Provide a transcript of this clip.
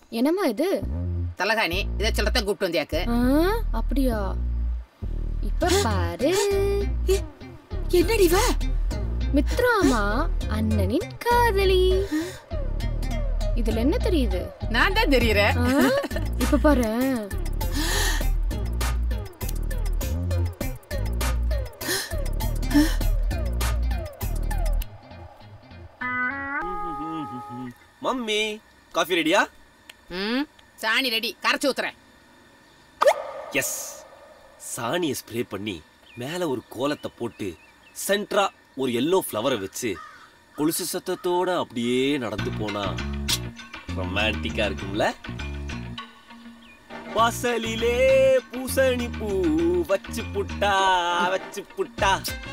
என்னம்மா இது தலகாணி இதை சொல்லத்தான் கூப்பிட்டு வந்தியாக்கு ஆ, அப்படியா இப்ப பாரு என்னடி இவ மித்ராமா அண்ணனின் காதலி இதுல என்ன தெரியுது நான் தான் தெரியுறேன் ஆ, இப்ப பாரு மம்மி காஃபி ரெடியா ம் சாணி ரெடி கரைச்சு ஊத்துறேன் எஸ் சாணியை ஸ்ப்ரே பண்ணி மேலே ஒரு கோலத்தை போட்டு சென்ட்ரா ஒரு எல்லோ ஃப்ளவரை வச்சு கொலுசு சத்தத்தோட அப்படியே நடந்து போனா ரொமான்டிக்கா இருக்கும்ல வாசலிலே பூசணி பூ வச்சு புட்டா வச்சு புட்டா